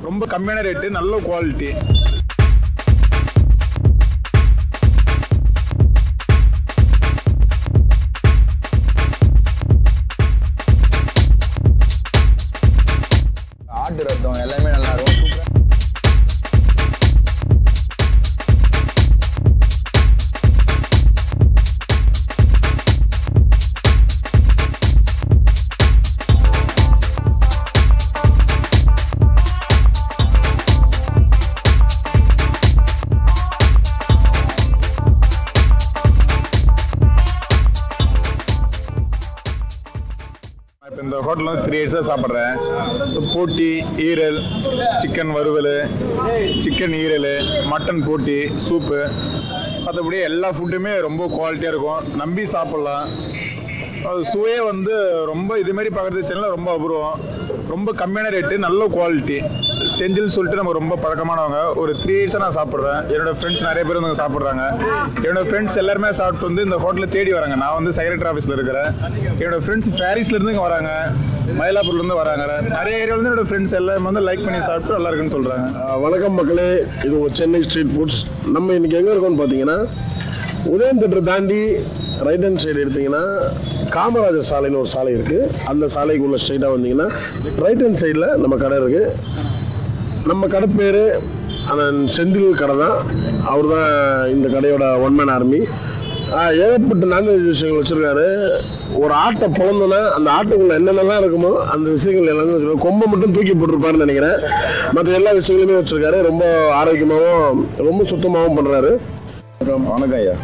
ரொம்ப கம்மியான ரேட்டு நல்ல குவாலிட்டி ஆட்டு ரத்தம் எல்லாமே நல்லா இருக்கும் சூப்பரா இப்போ இந்த ஹோட்டலில் வந்து த்ரீ இயர்ஸாக சாப்பிட்றேன் போட்டி ஈரல் சிக்கன் வறுவல் சிக்கன் ஈரல் மட்டன் போட்டி சூப்பு மற்றபடி எல்லா ஃபுட்டுமே ரொம்ப குவாலிட்டியாக இருக்கும் நம்பி சாப்பிட்லாம் அது சுவையே வந்து ரொம்ப இதுமாரி பார்க்குறது சேனலில் ரொம்ப அபூர்வம் ரொம்ப கம்மியான ரேட்டு நல்ல குவாலிட்டி செஞ்சில்னு சொல்லிட்டு நம்ம ரொம்ப பழக்கமானவங்க ஒரு த்ரீ இயர்ஸாக நான் சாப்பிட்றேன் என்னோட ஃப்ரெண்ட்ஸ் நிறைய பேர் வந்து சாப்பிட்றாங்க என்னோட ஃப்ரெண்ட்ஸ் எல்லாருமே சாப்பிட்டு வந்து இந்த ஹோட்டலில் தேடி வராங்க நான் வந்து செக்ரட்டரி ஆஃபீஸில் இருக்கிறேன் என்னோட ஃப்ரெண்ட்ஸ் பாரிஸ்லேருந்து இங்கே வராங்க மயிலாப்பூர்லேருந்து வராங்க நிறைய ஏரியாவிலேருந்து என்னோட ஃப்ரெண்ட்ஸ் எல்லாமே வந்து லைக் பண்ணி சாப்பிட்டு நல்லா இருக்குன்னு சொல்கிறாங்க ஆஹ் வணக்கம் மக்களே இது உங்க சென்னை ஸ்ட்ரீட் ஃபுட்ஸ் நம்ம இன்னைக்கு எங்கே இருக்கோம்னு பார்த்தீங்கன்னா உதயம் தேட்டர் தாண்டி ரைட் ஹேண்ட் சைடு எடுத்தீங்கன்னா காமராஜர் சாலைன்னு ஒரு சாலை இருக்குது அந்த சாலைக்குள்ள ஸ்ட்ரைட்டாக வந்தீங்கன்னா ரைட் ஹேண்ட் சைடில் நம்ம கடை இருக்குது நம்ம கடை பேர் அந்த செந்தில் கடை தான் அவர் தான் இந்த கடையோட ஒன் மேன் ஆர்மி ஏகப்பட்ட நான்வெஜ் விஷயங்கள் வச்சுருக்காரு ஒரு ஆட்டை பிறந்தோன்னா அந்த ஆட்டுக்குள்ள என்னென்னலாம் இருக்குமோ அந்த விஷயங்கள் எல்லாமே வச்சிருக்காரு கொம்பை மட்டும் தூக்கி போட்டிருப்பாருன்னு நினைக்கிறேன் மற்ற எல்லா விஷயங்களுமே வச்சிருக்காரு ரொம்ப ஆரோக்கியமாகவும் ரொம்ப சுத்தமாகவும் பண்ணுறாரு வணக்கம் ஐயா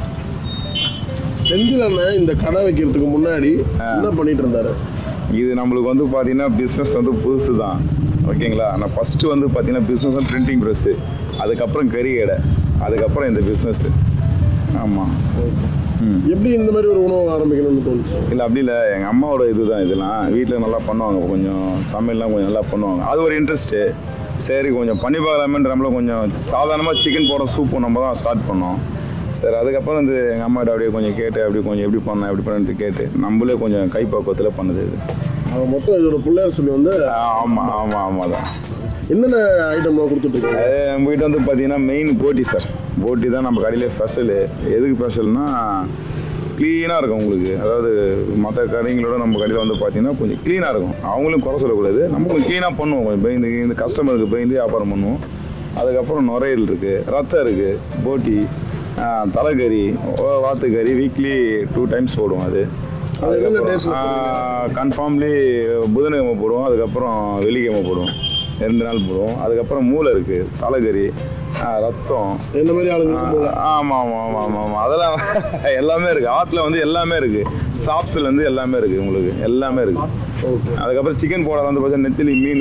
செந்தில் அண்ணன் இந்த கடை வைக்கிறதுக்கு முன்னாடி என்ன பண்ணிட்டு இருந்தாரு இது நம்மளுக்கு வந்து பார்த்தீங்கன்னா பிஸ்னஸ் வந்து புதுசு தான் ஓகேங்களா நான் ஃபஸ்ட்டு வந்து பார்த்தீங்கன்னா பிஸ்னஸ் வந்து பிரிண்டிங் ப்ரெஸ்ஸு அதுக்கப்புறம் கறி கடை அதுக்கப்புறம் இந்த பிஸ்னஸ்ஸு ஆமாம் ம் எப்படி இந்த மாதிரி ஒரு உணவு ஆரம்பிக்கணும்னு தோணுச்சு இல்லை அப்படி இல்லை எங்கள் அம்மாவோட இதுதான் இதெல்லாம் வீட்டில் நல்லா பண்ணுவாங்க கொஞ்சம் சமையல்லாம் கொஞ்சம் நல்லா பண்ணுவாங்க அது ஒரு இன்ட்ரெஸ்ட்டு சரி கொஞ்சம் பண்ணி பார்க்கலாமேன்ற நம்மளும் கொஞ்சம் சாதாரணமாக சிக்கன் போட சூப்பு நம்ம தான் ஸ்டார்ட் பண்ணோம் சரி அதுக்கப்புறம் வந்து எங்கள் அம்மாட்ட அப்படியே கொஞ்சம் கேட்டு அப்படி கொஞ்சம் எப்படி பண்ண எப்படி பண்ணு கேட்டு நம்மளே கொஞ்சம் கைப்பக்குவத்தில் பண்ணுது இது அவன் மொத்தம் இதோட பிள்ளையார் சொல்லி வந்து ஆமாம் ஆமாம் ஆமாம் தான் என்னென்ன ஐட்டம்லாம் கொடுத்துட்டு இருக்காங்க அது நம்ம கிட்ட வந்து பார்த்தீங்கன்னா மெயின் போட்டி சார் போட்டி தான் நம்ம கடையிலே ஸ்பெஷலு எதுக்கு ஸ்பெஷல்னா க்ளீனாக இருக்கும் உங்களுக்கு அதாவது மற்ற கடைங்களோட நம்ம கடையில் வந்து பார்த்தீங்கன்னா கொஞ்சம் க்ளீனாக இருக்கும் அவங்களும் குறை சொல்லக்கூடாது நம்ம கொஞ்சம் க்ளீனாக பண்ணுவோம் கொஞ்சம் பயந்து இந்த கஸ்டமருக்கு பயந்து வியாபாரம் பண்ணுவோம் அதுக்கப்புறம் நுரையீரல் இருக்குது ரத்தம் இருக்குது போட்டி ஆஹ், தலைக்கறி ஓ- வாத்துக்கறி வீக்லி டூ டைம்ஸ் போடுவோம் அது அது என்னென்ன days ல கன்ஃபார்ம்லி புதன்கிழமை போடுவோம் அதுக்கப்புறம் வெள்ளிக்கிழமை போடுவோம் ரெண்டு நாள் போடுவோம் அதுக்கப்புறம் மூளை இருக்குது தலைக்கறி ஆஹ், ரத்தம் என்ன மாதிரி ஆளுங்க போல ஆமாம் ஆமாம் ஆமாம் ஆமாம் ஆமாம் அதெல்லாம் எல்லாமே இருக்குது ஆற்றுல வந்து எல்லாமே இருக்குது சாப்ஸ்லேருந்து எல்லாமே இருக்குது உங்களுக்கு எல்லாமே இருக்குது ஓகே அதுக்கப்புறம் சிக்கன் போட வந்து பார்த்தீங்கன்னா நெத்திலி மீன்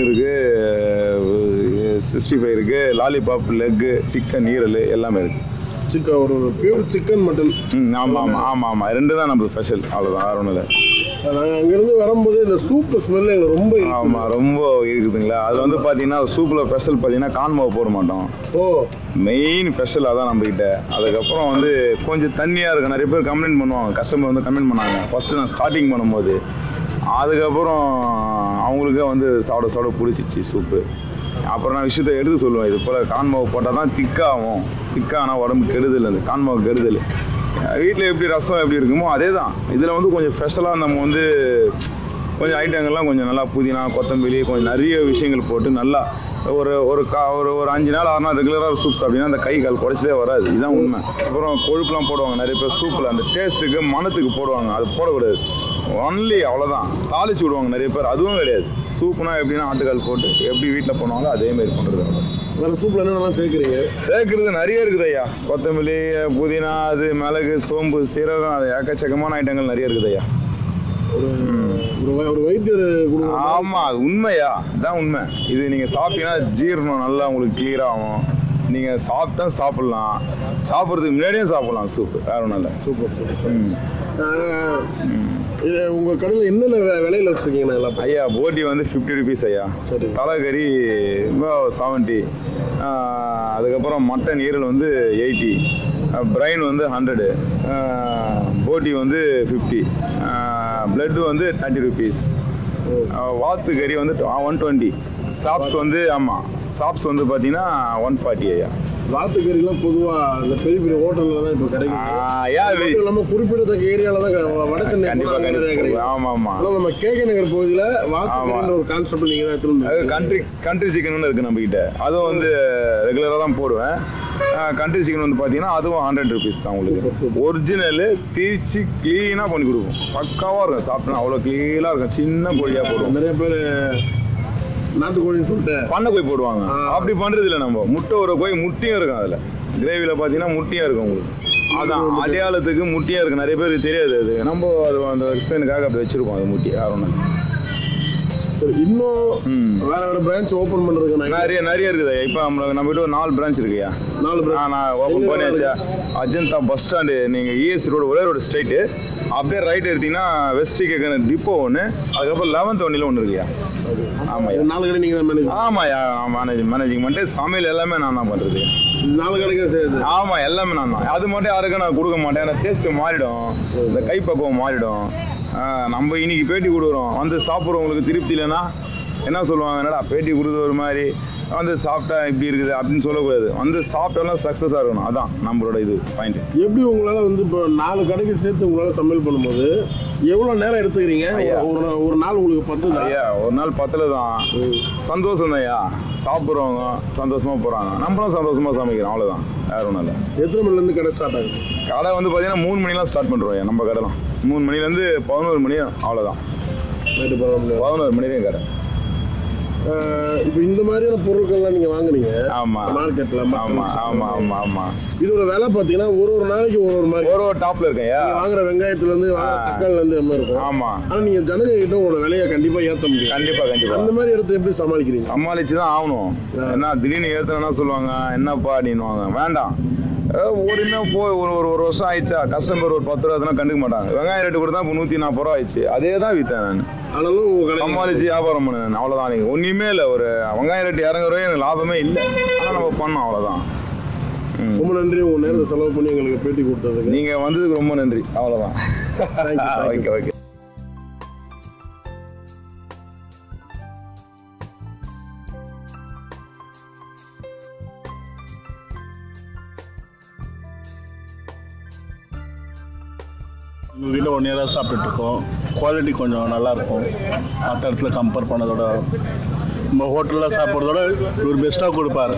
இருக்குது சிக்ஸ்டி ஃபைவ் இருக்குது லாலிபாப் லெக்கு சிக்கன் ஈரல் எல்லாமே இருக்குது சிக்கன் ஒரு பியூர் சிக்கன் மட்டன் ம் ஆமாம் ஆமாம் ஆமாம் ஆமாம் ரெண்டு தான் நம்மளுக்கு ஸ்பெஷல் அவ்வளோதான் வேறு ஒன்றும் இல்லை நாங்கள் அங்கேருந்து வரும்போது இந்த சூப்பு ஸ்மெல் எங்களுக்கு ரொம்ப இருக்கு. ஆமாம் ரொம்ப இருக்குதுங்களா அது வந்து பார்த்தீங்கன்னா சூப்பில் ஸ்பெஷல் பார்த்தீங்கன்னா கான்மாவை போட மாட்டோம் ஓ மெயின் ஸ்பெஷல் அதான் நம்மகிட்ட அதுக்கப்புறம் வந்து கொஞ்சம் தண்ணியாக இருக்கும் நிறைய பேர் கம்ப்ளைண்ட் பண்ணுவாங்க கஸ்டமர் வந்து கம்ப்ளைண்ட் பண்ணாங்க ஃபஸ்ட்டு நான் ஸ்டார்டிங் பண்ணும்போது அதுக்கப்புறம் அவங்களுக்கே வந்து சாப்பிட சாப்பிட பிடிச்சிச்சு சூப்பு அப்புறம் நான் விஷயத்த எடுத்து சொல்லுவேன் இது போல் கான்மாவு போட்டால் தான் திக்காகும் திக்கானால் உடம்பு கெடுதல் அந்த கான்மாவு கெடுதல் வீட்டில் எப்படி ரசம் எப்படி இருக்குமோ அதே தான் இதில் வந்து கொஞ்சம் ஸ்பெஷலாக நம்ம வந்து கொஞ்சம் ஐட்டங்கள்லாம் கொஞ்சம் நல்லா புதினா கொத்தமல்லி கொஞ்சம் நிறைய விஷயங்கள் போட்டு நல்லா ஒரு ஒரு கா ஒரு ஒரு அஞ்சு நாள் ஆறு நாள் ரெகுலராக சூப் சாப்பிட்டீங்கன்னா அந்த கை கால் குறைச்சலே வராது இதுதான் உண்மை அப்புறம் கொழுப்புலாம் போடுவாங்க நிறைய பேர் சூப்பில் அந்த டேஸ்ட்டுக்கு மனத்துக்கு போடுவாங்க அது போடக்கூடாது ஒன்லி அவ்வளோதான் தாளிச்சு விடுவாங்க நிறைய பேர் அதுவும் கிடையாது சூப்புனா எப்படின்னா ஆட்டுக்கால் போட்டு எப்படி வீட்டில் பண்ணுவாங்களோ அதே மாதிரி பண்ணுறது வேற சூப்பில் என்னென்னலாம் சேர்க்குறீங்க சேர்க்கறது நிறைய இருக்குது ஐயா கொத்தமல்லி புதினா அது மிளகு சோம்பு சீரகம் அது ஏக்கச்சக்கமான ஐட்டங்கள் நிறைய இருக்குது ஐயா ஒரு ஒரு வை- ஒரு வைத்தியர் கொடுங்க ஆமா அது உண்மையா இதான் உண்மை இது நீங்க சாப்பிட்டீங்கன்னா ஜீரணம் நல்லா உங்களுக்கு கிளியர் ஆகும் நீங்க சாப்பிட்டா சாப்பிடலாம் சாப்பிட்றதுக்கு முன்னாடியே சாப்பிடலாம் சூப் வேற ஒன்றும் இல்லை சூப்பர் சூப்பர் ம். ஆஹ், ம். இது உங்கள் கடையில் என்னென்ன வே- விலையில வச்சுருக்கீங்கண்ணா எல்லாம் ஐயா போட்டி வந்து ஃபிஃப்டி ருபீஸ் ஐயா சரி. தலைக்கறி செவன்ட்டி அதுக்கப்புறம் மட்டன் ஈரல் வந்து எயிட்டி பிரைன் வந்து ஹண்ட்ரடு போட்டி வந்து ஃபிஃப்டி பிளட்டு வந்து தேர்ட்டி ருபீஸ் அஹ் வாத்து கறி வந்து ஒன் டுவெண்ட்டி சாப்ஸ் வந்து ஆமாம் சாப்ஸ் வந்து பார்த்தீங்கன்னா ஒன் ஃபார்ட்டி ஐயா வாத்துக்கறிலாம் பொதுவா இந்த பெரிய பெரிய ஹோட்டல்ல தான் இப்போ கிடைக்கும் யா அது மட்டும் இல்லாம குறிப்பிடத்தக்க ஏரியால தான் கிடைக்கும். வட சென்னை கண்டிப்பாக போனா அங்கதான் கண்டிப்பாக கிடைக்கும் ஆமாம் ஆமாம் ஆனா நம்ம கேகே நகர் பகுதியில வாத்துக்கறின்ற ஒரு கான்செப்ட் நீங்க தான் எடுத்துட்டு அது வந்தீங்க. கண்ட்ரி கண்ட்ரி சிக்கன் இருக்கு நம்ம கிட்ட அதுவும் வந்து ரெகுலராக தான் போடுவேன் கண்ட்ரி சிக்கன் வந்து பார்த்தீங்கன்னா அதுவும் ஹண்ட்ரட் ருபீஸ் தான் உங்களுக்கு ஒரிஜினல் தீச்சு க்ளீனாக பண்ணி கொடுக்கும் பக்காவாக இருக்கும் சாப்பிட்டா அவ்வளோ க்ளீனாக இருக்கும் சின்ன கோழியாக போடுவோம் நிறைய பேர் நாட்டுக்கோழின்னு சொல்லிட்டு பண்ணை கோழி போடுவாங்க ஆ. அப்படி பண்றது இல்ல நம்ம முட்டை ஒரு கோழி முட்டையும் இருக்கும் அதுல கிரேவில பாத்தீங்கன்னா முட்டையும் இருக்கும் உங்களுக்கு அதான் அடையாளத்துக்கு முட்டையும் இருக்கு நிறைய பேருக்கு தெரியாது அது நம்ம அது அந்த எக்ஸ்பிளைனுக்காக அப்படி வச்சிருக்கோம் அது முட்டி யாரும் சரி, இன்னும் ம். வேற வேற பிரான்ச் ஓபன் பண்றதுக்கு நான் நிறைய நிறைய இருக்குது இப்போ நம்ம நம்ம கிட்ட ஒரு நாலு பிரான்ச் இருக்குயா நாலு ஆ, பிரான்ச் நான் ஓப்பன் எங்க பண்ணியாச்சா அஜந்தா பஸ் ஸ்டாண்டு நீங்கள் இஎஸ் ரோடு ஒரே ரோடு ஸ்ட்ரைட்டு அப்படியே ரைட் எடுத்தீங்கன்னா வெஸ்ட் கேட்குற டிப்போ ஒன்று அதுக்கப்புறம் லெவன்த் ஒன்னில் ஒன்று இருக்குயா ஆமாய்யா நாலு கடை நீங்க தான் மேனேஜ் ஆமாய்யா மேனேஜ் மேனேஜிங் பண்ணிட்டு சமையல் எல்லாமே நான் தான் பண்ணுறது நாலு கடைக்கு சேர்த்து ஆமா எல்லாமே நான் தான் அது மட்டும் யாருக்கும் நான் கொடுக்க மாட்டேன் ஏன்னா டேஸ்ட் மாறிடும் இந்த கைப்பக்குவம் மாறிடும் ஆஹ் நம்ம இன்னைக்கு பேட்டி கொடுக்குறோம் வந்து சாப்பிட்றவங்களுக்கு திருப்தி இல்லைன்னா என்ன சொல்லுவாங்க என்னடா பேட்டி கொடுக்குறது ஒரு மாதிரி வந்து சாப்பிட்டா இப்படி இருக்குது அப்படின்னு சொல்லக்கூடாது வந்து சாப்பிட்டாலும் சக்ஸஸாக இருக்கணும் அதான் நம்மளோட இது பாயிண்ட் எப்படி உங்களால வந்து இப்போ நாலு கடைக்கு சேர்த்து உங்களால சமையல் பண்ணும்போது எவ்வளவு நேரம் எடுத்துக்கிறீங்க ஐயா. ஒரு நா- ஒரு நாள் உங்களுக்கு பத்துதா ஐயா ஒரு நாள் பத்தில் தான் சந்தோஷம் ஐயா சாப்பிட்றவங்க சந்தோஷமா போகிறாங்க நம்மளும் சந்தோஷமா சமைக்கிறோம் அவ்வளோதான் வேற ஒன்றும் இல்லை எத்தனை மணில இருந்து கடை ஸ்டார்ட் ஆகுது கடை வந்து பார்த்தீங்கன்னா மூணு மணிலாம் ஸ்டார்ட் பண்ணுறோம் நம்ம கடைலாம் மூணு மணிலேருந்து பதினோரு மணி அவ்வளோதான் நைட்டு பதினொன்று பதினோரு மணி வரையும் கடை இப்போ இந்த மாதிரியான பொருட்கள்லாம் நீங்க வாங்குனீங்க ஆமாம் மார்க்கெட்ல ஆமாம் ஆமாம் ஆமாம் ஆமாம் இதோட விலை பார்த்தீங்கன்னா ஒரு ஒரு நாளைக்கு ஒரு ஒரு மாதிரி ஒரு ஒரு டாப்ல இருக்கேன்யா நீங்க வாங்குற வெங்காயத்துல இருந்து வாங்குற ஆ. தக்காளில இருந்து இந்த மாதிரி இருக்கும் ஆமாம் ஆனா நீங்க ஜனங்க கிட்ட உங்களோட விலையை கண்டிப்பா ஏத்த முடியும் கண்டிப்பாக கண்டிப்பாக அந்த மாதிரி இடத்த எப்படி சமாளிக்கிறீங்க சமாளிச்சு தான் ஆகணும் ஏன்னா திடீர்னு ஏற்றுனா சொல்லுவாங்க என்னப்பா அப்படின்னுவாங்க வேண்டாம் அஹ் ஒரு இன்னும் போய் ஒரு ஒரு ஒரு வருஷம் ஆயிடுச்சா கஸ்டமர் ஒரு பத்து ரூபா எதுனா கண்டுக்க மாட்டாங்க வெங்காயம் ரேட்டு கொடுத்தா இப்போ நூற்றி நாற்பது ரூபா ஆயிடுச்சு அதே தான் விற்றேன் நான் ஆனாலும் உங்க கடை சமாளிச்சு வியாபாரம் பண்ணேன் அவ்வளோதான் நீங்கள் ஒன்றுமே இல்லை ஒரு வெங்காயம் ரேட்டு இறங்குறவே எனக்கு லாபமே இல்லை ஆனால் நம்ம பண்ணோம் அவ்வளோதான் ம். ரொம்ப நன்றி உங்க நேரத்தை செலவு பண்ணி எங்களுக்கு பேட்டி கொடுத்ததுக்கு நீங்கள் வந்ததுக்கு ரொம்ப நன்றி அவ்வளோதான் Thank you, thank you. Okay okay எங்கள் வீட்டில் ஒன் இயராக சாப்பிட்டுட்டு இருக்கோம் குவாலிட்டி கொஞ்சம் நல்லா இருக்கும் மற்ற இடத்துல கம்பேர் பண்ணதோட நம்ம ஹோட்டலில் சாப்பிட்றதோட இவர் பெஸ்ட்டாக கொடுப்பாரு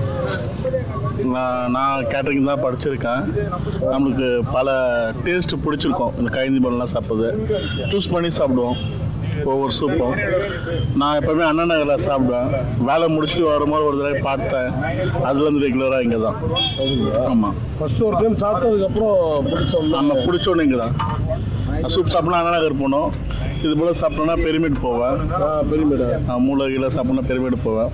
நான் நான் கேட்டரிங் தான் படிச்சிருக்கேன் நம்மளுக்கு பல டேஸ்ட் பிடிச்சிருக்கோம் இந்த கைந்தி பழம்லாம் சாப்பிட்றது சூஸ் பண்ணி சாப்பிடுவோம் ஒவ்வொரு சூப்பும் நான் எப்போவுமே அண்ணா நகரில் சாப்பிடுவேன் வேலை முடிச்சுட்டு வரும்போது ஒரு தடவை பார்த்தேன் அதுலேருந்து ரெகுலராக இங்கே தான் ஆமாம் ஃபர்ஸ்ட் ஒரு டைம் சாப்பிட்டதுக்கு அப்புறம் பிடிச்சோம்னா நம்ம பிடிச்சோன்னு இங்கே தான் சூப் சாப்பிட்னா அண்ணா நகர் போனோம் இது போல் சாப்பிட்டோன்னா பெருமிட் போவேன் பெருமைடா நான் மூலகில சாப்பிட்னா பெருமிட் போவேன்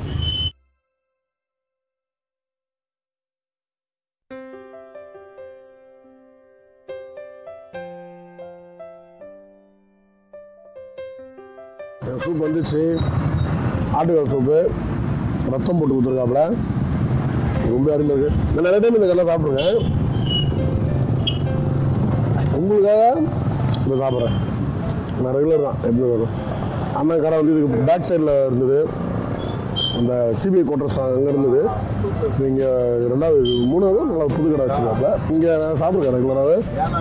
சூப் வந்துச்சு ஆட்டுக்கால் சூப்பு ரத்தம் போட்டு கொடுத்துருக்காப்புல ரொம்ப அருமையாக இருக்கு நான் நிறைய டைம் இந்த கடையில் சாப்பிட்ருக்கேன் உங்களுக்காக இதை சாப்பிட்றேன் நான் ரெகுலர் தான் எப்படி வரும் அண்ணன் கடை வந்து இதுக்கு பேக் சைடில் இருந்தது அந்த சிபிஐ குவார்டர்ஸ் அங்கே இருந்தது இங்கே ரெண்டாவது இது மூணாவது நல்லா புது கடை வச்சுருக்காப்புல இங்கே நான் சாப்பிட்ருக்கேன் ரெகுலராகவே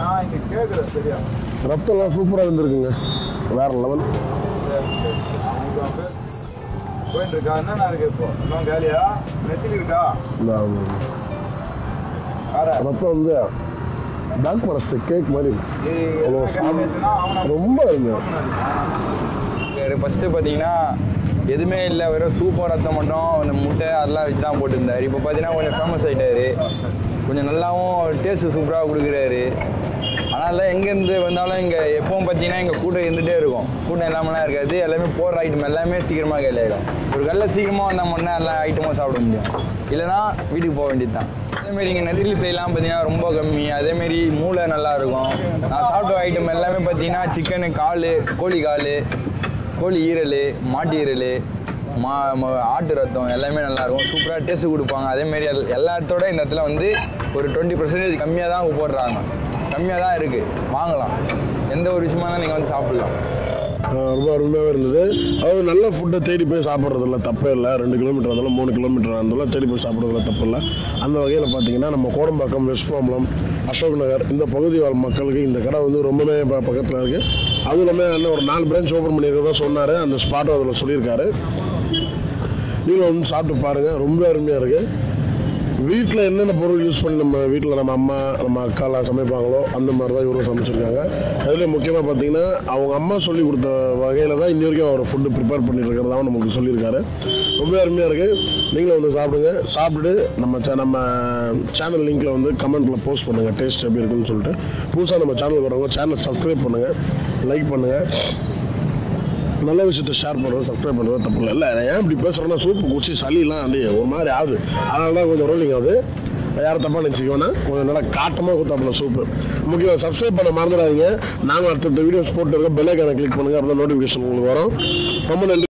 ரத்தம்லாம் சூப்பராக இருந்திருக்குங்க வேற லெவல் போயிட்டு இருக்கா என்னென்ன இருக்கு இப்போ இன்னும் காலியா நெத்திலி இருக்கா இந்த வேற ரத்தம் வந்து பேங்க் மரஸ்ட் கேக் மாதிரி இருக்கு. அவ்வளோ சாப்பிட ரொம்ப அருமையாக ஃபஸ்ட்டு பார்த்தீங்கன்னா எதுவுமே இல்லை வெறும் சூப்பர் ரத்தம் மட்டும் இந்த முட்டை அதெல்லாம் வச்சு தான் போட்டுருந்தாரு இப்போ பார்த்தீங்கன்னா கொஞ்சம் ஃபேமஸ் ஆகிட்டாரு கொஞ்சம் நல்லாவும் டேஸ்ட்டு சூப்பராக கொடுக்குறாரு அதனால எங்கேருந்து வந்தாலும் இங்கே எப்பவும் பார்த்தீங்கன்னா இங்கே கூட்டம் இருந்துகிட்டே இருக்கும் கூட்டம் இல்லாமலாம் இருக்காது எல்லாமே போடுற ஐட்டம் எல்லாமே சீக்கிரமாக கையில் ஆகிடும் ஒரு கல்ல சீக்கிரமாக வந்தால் மட்டும் எல்லா ஐட்டமும் சாப்பிட முடியும் இல்லைன்னா வீட்டுக்கு போக வேண்டியது தான் அதேமாரி இங்கே நெத்திலி ஃப்ரைலாம் பார்த்தீங்கன்னா ரொம்ப கம்மி அதேமாரி மூளை நல்லா இருக்கும் நான் சாப்பிட்ட ஐட்டம் எல்லாமே பார்த்தீங்கன்னா சிக்கனு கால் கோழி கால் கோழி ஈரல் மாட்டு ஈரல் மா ம- ஆட்டு ரத்தம் எல்லாமே நல்லா இருக்கும் சூப்பராக டேஸ்ட் கொடுப்பாங்க அதேமாரி எல் எல்லாத்தோட இந்த இடத்துல வந்து ஒரு டுவெண்ட்டி பர்சன்டேஜ் கம்மியாக தான் போடுறாங்க கம்மியாக தான் இருக்குது வாங்கலாம் எந்த ஒரு விஷயமா நீங்கள் வந்து சாப்பிடலாம் ஆஹ் ரொம்ப அருமையாகவே இருந்தது அதாவது நல்ல ஃபுட்டை தேடி போய் சாப்பிட்றதுல தப்பே இல்லை ரெண்டு கிலோமீட்டர் இருந்தாலும் மூணு கிலோமீட்டர் இருந்தாலும் தேடி போய் சாப்பிட்றதுல தப்பு இல்லை அந்த வகையில் பார்த்தீங்கன்னா நம்ம கோடம்பாக்கம் வெஸ்ட்மாம்பலம் அசோக் நகர் இந்த பகுதி வாழ் மக்களுக்கு இந்த கடை வந்து ரொம்பவே ப- பக்கத்தில் இருக்குது அதுவும் இல்லாமல் இன்னும் ஒரு நாலு பிரான்ச் ஓப்பன் பண்ணியிருக்கிறதா சொன்னார் அந்த ஸ்பாட்டும் அதில் சொல்லியிருக்காரு நீங்களும் வந்து சாப்பிட்டு பாருங்கள் ரொம்ப அருமையாக இருக்குது வீட்டில் என்னென்ன பொருள் யூஸ் பண்ணி நம்ம வீட்டில் நம்ம அம்மா நம்ம அக்காலாம் சமைப்பாங்களோ அந்த மாதிரி தான் இவரும் சமைச்சிருக்காங்க அதில் முக்கியமாக பார்த்தீங்கன்னா அவங்க அம்மா சொல்லி கொடுத்த வகையில் தான் இன்னி வரைக்கும் அவர் ஃபுட்டு ப்ரிப்பேர் பண்ணிட்டு இருக்கிறதாவும் நமக்கு சொல்லியிருக்காரு ரொம்ப அருமையாக இருக்குது நீங்களும் வந்து சாப்பிடுங்க சாப்பிட்டுட்டு நம்ம cha- நம்ம சேனல் லிங்க்கில் வந்து கமெண்ட்டில் போஸ்ட் பண்ணுங்கள் டேஸ்ட் எப்படி இருக்குன்னு சொல்லிட்டு புதுசாக நம்ம சேனல் வரவங்க சேனல் சப்ஸ்கிரைப் பண்ணுங்கள் லைக் பண்ணுங்கள் நல்ல விஷயத்த ஷேர் பண்ணுறது சப்ஸ்கிரைப் பண்ணுறது தப்பு இல்லை இல்லை நான் ஏன் இப்படி பேசுகிறேன்னா சூப்பு குடிச்சு சளிலாம் அப்படியே ஒரு மாதிரி ஆகுது அதனால தான் கொஞ்சம் ரோலிங் ஆகுது யாரும் தப்பாக நினச்சிக்கோன்னா கொஞ்சம் நல்லா காட்டமாக கொடுத்தாப்புல சூப்பு முக்கியமாக சப்ஸ்கிரைப் பண்ண மறந்துடாதீங்க நாங்கள் அடுத்தடுத்த வீடியோஸ் போட்டு இருக்கோம் பெல்லைக்கான கிளிக் பண்ணுங்கள் அப்போ நோட்டிஃபிகேஷன் உங்களுக்கு வரும் ரொம்ப நன்றி